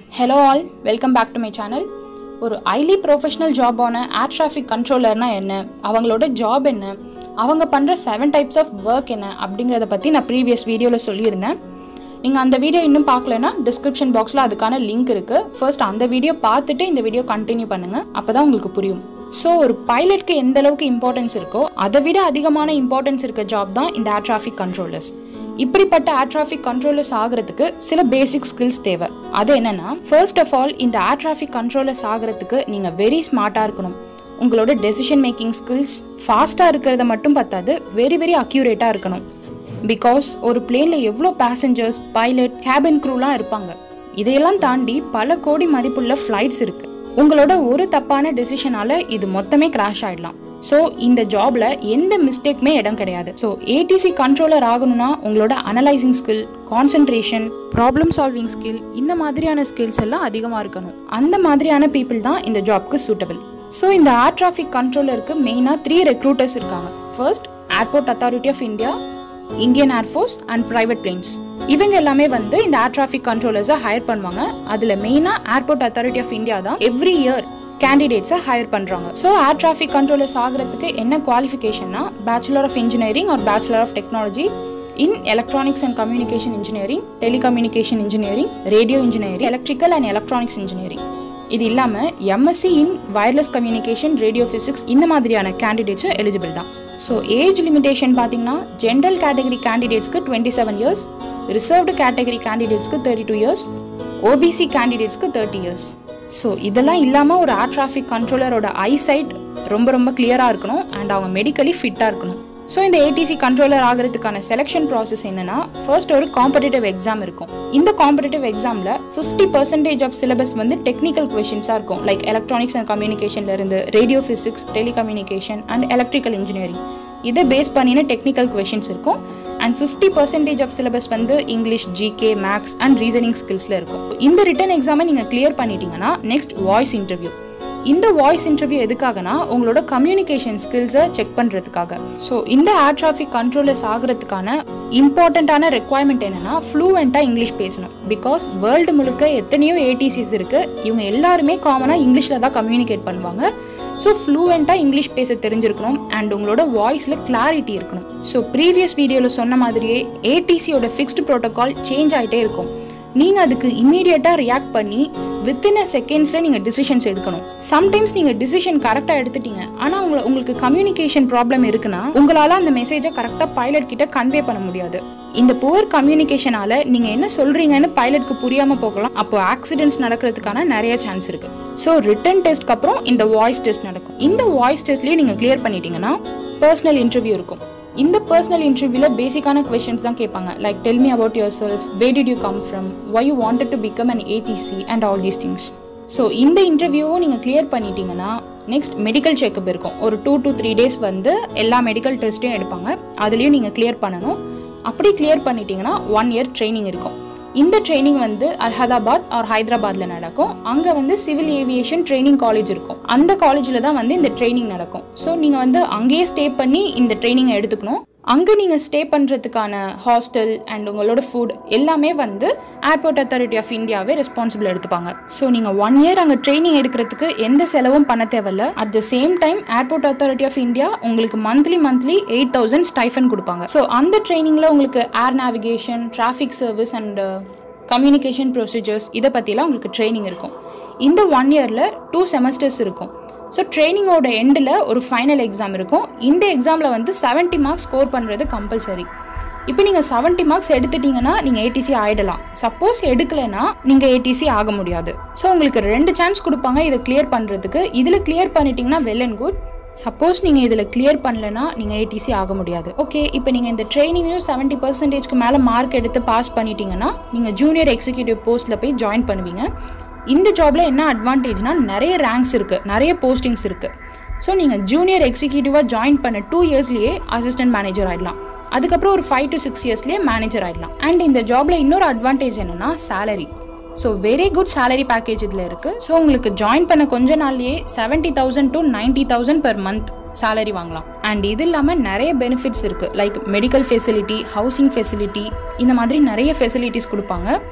hello all welcome back to my channel ஒரு highly professional ஜாபான air traffic கண்ட்ரோலர்னா என்ன அவங்களோட ஜாப் என்ன அவங்க பண்ணுற செவன் டைப்ஸ் ஆஃப் ஒர்க் என்ன அப்படிங்கிறத பற்றி நான் ப்ரீவியஸ் வீடியோவில் சொல்லியிருந்தேன் நீங்கள் அந்த வீடியோ இன்னும் பார்க்கலனா டிஸ்கிரிப்ஷன் பாக்ஸில் அதுக்கான லிங்க் இருக்குது ஃபர்ஸ்ட் அந்த வீடியோ பார்த்துட்டு இந்த வீடியோ கண்டினியூ பண்ணுங்கள் அப்போ தான் உங்களுக்கு புரியும் ஸோ ஒரு பைலட்க்கு எந்த அளவுக்கு இம்பார்ட்டன்ஸ் இருக்கோ அதை விட அதிகமான இம்பார்ட்டன்ஸ் இருக்க ஜாப் தான் இந்த ஏர் டிராஃபிக் கண்ட்ரோலர்ஸ் இப்படிப்பட்ட ஏர் டிராஃபிக் கண்ட்ரோலர்ஸ் ஆகிறதுக்கு சில பேசிக் ஸ்கில்ஸ் தேவை அது என்னன்னா ஃபர்ஸ்ட் ஆஃப் ஆல் இந்த ஏர் டிராஃபிக் கண்ட்ரோலர்ஸ் ஆகிறதுக்கு நீங்கள் வெரி ஸ்மார்ட்டாக இருக்கணும் உங்களோட டெசிஷன் மேக்கிங் ஸ்கில்ஸ் ஃபாஸ்ட்டாக இருக்கிறத மட்டும் பத்தாது வெரி வெரி அக்யூரேட்டாக இருக்கணும் பிகாஸ் ஒரு பிளேனில் எவ்வளோ பேசஞ்சர்ஸ் பைலட் கேபின் க்ரூலாம் இருப்பாங்க இதையெல்லாம் தாண்டி பல கோடி மதிப்புள்ள ஃப்ளைட்ஸ் இருக்கு உங்களோட ஒரு தப்பான டெசிஷனால இது மொத்தமே கிராஷ் ஆயிடலாம் ஸோ இந்த ஜாப்ல எந்த மிஸ்டேக்குமே இடம் கிடையாது ஸோ ஏடிசி கண்ட்ரோலர் ஆகணும்னா உங்களோட analysing skill concentration problem solving skill இந்த மாதிரியான ஸ்கில்ஸ் எல்லாம் அதிகமாக இருக்கணும் அந்த மாதிரியான பீப்புள் தான் இந்த ஜாப்க்கு சூட்டபிள் ஸோ இந்த ஏர் டிராஃபிக் கண்ட்ரோலருக்கு மெயினாக த்ரீ ரெக்ரூட்டர்ஸ் இருக்காங்க first airport authority of India Indian air force and private planes இவங்க எல்லாமே வந்து இந்த ஏர் டிராஃபிக் கண்ட்ரோலர்ஸை ஹையர் பண்ணுவாங்க அதில் மெயினாக ஏர்போர்ட் அத்தாரிட்டி ஆஃப் இந்தியா தான் எவ்ரி இயர் கேண்டிடேட்ஸை ஹையர் பண்ணுறாங்க ஸோ ஏர் டிராஃபிக் கண்ட்ரோலர்ஸ் ஆகிறதுக்கு என்ன குவாலிஃபிகேஷன்னா bachelor of engineering or bachelor of technology in electronics and communication engineering telecommunication engineering radio engineering electrical and electronics engineering இது இல்லாமல் MSc in wireless communication radio physics இந்த மாதிரியான கேண்டிடேட்ஸும் eligible தான் so age limitation பார்த்தீங்கன்னா ஜென்ரல் கேட்டகரி கேண்டிடேட்ஸ்க்கு twenty seven years reserved category கேண்டிடேட்ஸ்க்கு thirty two years OBC கேண்டிடேட்ஸ்க்கு தேர்ட்டி இயர்ஸ் ஸோ இதெல்லாம் இல்லாமல் ஒரு ஏர் டிராஃபிக் கண்ட்ரோலரோட ஐசைட் ரொம்ப ரொம்ப கிளியராக இருக்கணும் அண்ட் அவங்க மெடிக்கலி ஃபிட்டாக இருக்கணும் ஸோ இந்த ஏடிசி கண்ட்ரோலர் ஆகிறதுக்கான செலெக்ஷன் ப்ராசஸ் என்னன்னா ஃபர்ஸ்ட் ஒரு காம்படிட்டிவ் எக்ஸாம் இருக்கும் இந்த காம்படிட்டிவ் எக்ஸாமில் ஃபிஃப்டி பர்சன்டேஜ் ஆஃப் சிலபஸ் வந்து டெக்னிக்கல் கொஷின்ஸாக இருக்கும் லைக் எலக்ட்ரானிக்ஸ் அண்ட் கம்யூனிகேஷன்ல இருந்து radio physics telecommunication and electrical engineering இதை பேஸ் பண்ணின டெக்னிக்கல் கொஷின்ஸ் இருக்கும் and fifty percentage of syllabus வந்து English GK maths and reasoning ஸ்கில்ஸில் இருக்கும் இந்த ரிட்டன் எக்ஸாமை நீங்கள் கிளியர் பண்ணிட்டீங்கன்னா நெக்ஸ்ட் வாய்ஸ் இன்டர்வியூ இந்த வாய்ஸ் இன்டர்வியூ எதுக்காகனா உங்களோட கம்யூனிகேஷன் ஸ்கில்ஸை செக் பண்ணுறதுக்காக ஸோ இந்த ஏர் டிராஃபிக் கண்ட்ரோலர்ஸ் ஆகிறதுக்கான இம்பார்ட்டண்ட்டான ரெக்குவயர்மெண்ட் என்னன்னா ஃப்ளூவெண்ட்டாக இங்கிலீஷ் பேசணும் பிகாஸ் வேர்ல்டு முழுக்க எத்தனையோ ஏடிசிஸ் இருக்குது இவங்க எல்லாருமே காமனாக இங்கிலீஷில் தான் கம்யூனிகேட் பண்ணுவாங்க ஸோ ஃப்ளூவெண்ட்டாக இங்கிலீஷ் பேச தெரிஞ்சிருக்கணும் அண்ட் உங்களோட வாய்ஸில் கிளாரிட்டி இருக்கணும் ஸோ ப்ரீவியஸ் வீடியோவில் சொன்ன மாதிரியே ஏடிசியோட ஃபிக்ஸ்டு ப்ரோட்டோகால் சேஞ்ச் ஆகிட்டே இருக்கும் நீங்கள் அதுக்கு இமீடியட்டாக ரியாக்ட் பண்ணி வித்தின் அ செகண்ட்ஸில் நீங்கள் டிசிஷன்ஸ் எடுக்கணும் சம்டைம்ஸ் நீங்கள் டிசிஷன் கரெக்டாக எடுத்துட்டீங்க ஆனால் உங்களை உங்களுக்கு கம்யூனிகேஷன் ப்ராப்ளம் இருக்குன்னா உங்களால் அந்த மெசேஜை கரெக்டாக பைலட் கிட்ட கன்வே பண்ண முடியாது இந்த புவர் கம்யூனிகேஷனால நீங்க என்ன சொல்றீங்கன்னு பைலட்க்கு புரியாம போகலாம் அப்போ ஆக்சிடென்ட்ஸ் நடக்கிறதுக்கான நிறைய சான்ஸ் இருக்கு ஸோ ரிட்டன் டெஸ்ட்க்கு அப்புறம் இந்த வாய்ஸ் டெஸ்ட் நடக்கும் இந்த வாய்ஸ் டெஸ்ட்லயும் நீங்க கிளியர் பண்ணிட்டீங்கன்னா பர்சனல் இன்டர்வியூ இருக்கும் இந்த பர்சனல் இன்டர்வியூல பேசிக்கான கொஸ்டின்ஸ் தான் கேட்பாங்க like tell me about yourself where did you come from why you wanted to become an ATC and all these things so இந்த இன்டர்வியூவும் நீங்கள் கிளியர் பண்ணிட்டீங்கன்னா நெக்ஸ்ட் மெடிக்கல் செக்கப் இருக்கும் ஒரு டூ டு த்ரீ டேஸ் வந்து எல்லா medical டெஸ்ட்டையும் எடுப்பாங்க அதுலேயும் நீங்கள் கிளியர் பண்ணணும் அப்படி கிளியர் பண்ணிட்டீங்கன்னா ஒன் இயர் ட்ரைனிங் இருக்கும் இந்த ட்ரைனிங் வந்து அலகாபாத் ஆர் ஹைதராபாத்தில் நடக்கும் அங்கே வந்து சிவில் ஏவியேஷன் ட்ரைனிங் காலேஜ் இருக்கும் அந்த காலேஜில் தான் வந்து இந்த ட்ரைனிங் நடக்கும் ஸோ நீங்கள் வந்து அங்கேயே ஸ்டே பண்ணி இந்த ட்ரைனிங்கை எடுத்துக்கணும் அங்கே நீங்கள் ஸ்டே பண்ணுறதுக்கான ஹாஸ்டல் அண்ட் உங்களோட ஃபுட் எல்லாமே வந்து ஏர்போர்ட் அத்தாரிட்டி ஆஃப் இந்தியாவே ரெஸ்பான்சிபிள் எடுத்துப்பாங்க ஸோ நீங்கள் ஒன் இயர் அங்கே ட்ரைனிங் எடுக்கிறதுக்கு எந்த செலவும் பண்ண தேவையில்ல at the same time airport authority of India உங்களுக்கு monthly monthly eight thousand stipend கொடுப்பாங்க ஸோ அந்த ட்ரைனிங்கில் உங்களுக்கு air navigation traffic service and communication procedures இதை பற்றிலாம் உங்களுக்கு ட்ரைனிங் இருக்கும் இந்த ஒன் இயரில் டூ செமஸ்டர்ஸ் இருக்கும் ஸோ ட்ரைனிங்கோட எண்டில் ஒரு ஃபைனல் எக்ஸாம் இருக்கும் இந்த எக்ஸாமில் வந்து செவன்ட்டி மார்க்ஸ் ஸ்கோர் பண்ணுறது கம்பல்சரி இப்போ நீங்கள் செவன்ட்டி மார்க்ஸ் எடுத்துட்டீங்கன்னா நீங்கள் ஏடிசி ஆகிடலாம் சப்போஸ் எடுக்கலைன்னா நீங்கள் ஏடிசி ஆக முடியாது ஸோ உங்களுக்கு ரெண்டு சான்ஸ் கொடுப்பாங்க இதை கிளியர் பண்ணுறதுக்கு இதில் கிளியர் பண்ணிட்டீங்கன்னா வெல் அண்ட் குட் சப்போஸ் நீங்கள் இதில் கிளியர் பண்ணலனா நீங்கள் ஏடிசி ஆக முடியாது ஓகே இப்போ நீங்கள் இந்த ட்ரைனிங்லையும் செவன்ட்டி பர்சன்டேஜ்க்கு மேலே மார்க் எடுத்து பாஸ் பண்ணிட்டீங்கன்னா நீங்கள் ஜூனியர் எக்ஸிக்யூட்டிவ் போஸ்ட்டில் போய் ஜாயின் பண்ணுவீங்க இந்த ஜாபில் என்ன அட்வான்டேஜ்னா நிறைய ரேங்க்ஸ் இருக்குது நிறைய போஸ்டிங்ஸ் இருக்குது ஸோ நீங்கள் ஜூனியர் எக்ஸிக்யூட்டிவாக ஜாயின் பண்ண டூ இயர்ஸ்லேயே அசிஸ்டன்ட் மேனேஜர் ஆகிடலாம் அதுக்கப்புறம் ஒரு ஃபைவ் டு சிக்ஸ் இயர்ஸ்லேயே மேனேஜர் ஆகிடலாம் அண்ட் இந்த ஜாபில் இன்னொரு அட்வான்டேஜ் என்னென்னா salary so very good salary package இதில் இருக்குது ஸோ உங்களுக்கு ஜாயின் பண்ண கொஞ்ச நாள்லயே seventy thousand to ninety thousand per month salary வாங்கலாம் அண்ட் இது இல்லாமல் நிறைய பெனிஃபிட்ஸ் இருக்குது like medical facility housing facility இந்த மாதிரி நிறைய ஃபெசிலிட்டிஸ் கொடுப்பாங்க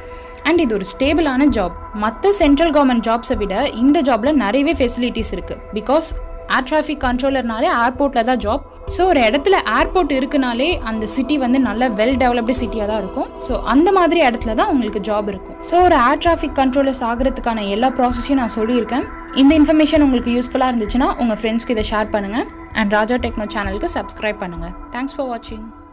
அண்ட் இது ஒரு ஸ்டேபிளான ஜாப் மற்ற சென்ட்ரல் கவர்மெண்ட் ஜாப்ஸை விட இந்த ஜாபில் நிறையவே ஃபெசிலிட்டிஸ் இருக்குது பிகாஸ் ஏர் டிராஃபிக் கண்ட்ரோலர்னாலே ஏர்போர்ட்டில் தான் ஜாப் ஸோ ஒரு இடத்துல ஏர்போர்ட் இருக்குனாலே அந்த சிட்டி வந்து நல்ல வெல் டெவலப்டு சிட்டியாக தான் இருக்கும் ஸோ அந்த மாதிரி இடத்துல தான் உங்களுக்கு ஜாப் இருக்கும் ஸோ ஒரு ஏர் டிராஃபிக் கண்ட்ரோலர்ஸ் ஆகிறதுக்கான எல்லா ப்ராசஸையும் நான் சொல்லியிருக்கேன் இந்த இன்ஃபர்மேஷன் உங்களுக்கு யூஸ்ஃபுல்லாக இருந்துச்சுன்னா உங்கள் ஃப்ரெண்ட்ஸ்க்கு இதை ஷேர் பண்ணுங்கள் அண்ட் ராஜா டெக்னோ சேனலுக்கு சப்ஸ்கிரைப் பண்ணுங்கள் தேங்க்ஸ் ஃபார் வாட்சிங்